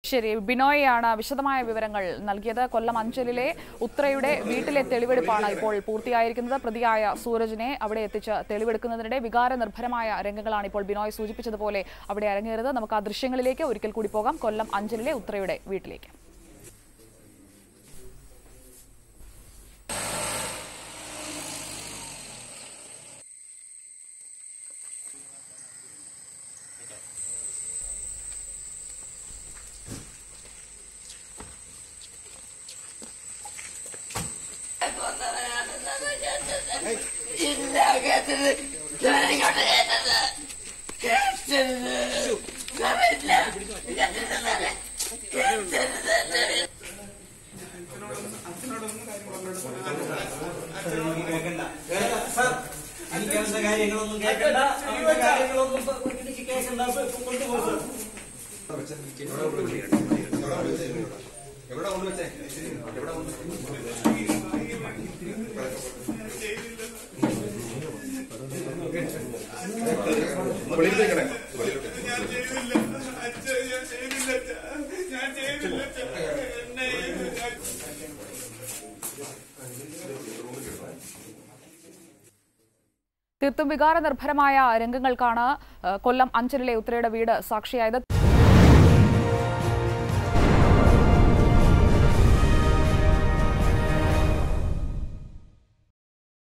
ശരി ബിനോയാണ് വിശദമായ വിവരങ്ങൾ നൽകിയത് കൊല്ലം അഞ്ചലിലെ ഉത്രയുടെ വീട്ടിലെ തെളിവെടുപ്പാണ് ഇപ്പോൾ പൂർത്തിയായിരിക്കുന്നത് പ്രതിയായ സൂരജിനെ അവിടെ എത്തിച്ച് തെളിവെടുക്കുന്നതിനിടെ വികാര നിർഭരമായ രംഗങ്ങളാണ് ഇപ്പോൾ ബിനോയ് സൂചിപ്പിച്ചതുപോലെ അവിടെ അരങ്ങേറുന്നത് നമുക്ക് ആ ദൃശ്യങ്ങളിലേക്ക് ഒരിക്കൽ കൂടി പോകാം കൊല്ലം അഞ്ചലിലെ ഉത്രയുടെ വീട്ടിലേക്ക് എനിക്കങ്ങനത്തെ കാര്യങ്ങളൊന്നും കേൾക്കണ്ട അങ്ങനത്തെ കാര്യങ്ങളൊന്നും എനിക്ക് കേൾക്കണ്ട കൊണ്ടുപോകും എവിടെ കൊണ്ടുവച്ചേ എവിടെ വെളിയിലേക്കണേ തീർത്തും വികാര നിർഭരമായ രംഗങ്ങൾക്കാണ് ആ, കൊല്ലം അഞ്ചലിലെ ഉത്രയുടെ വീട് സാക്ഷിയായത്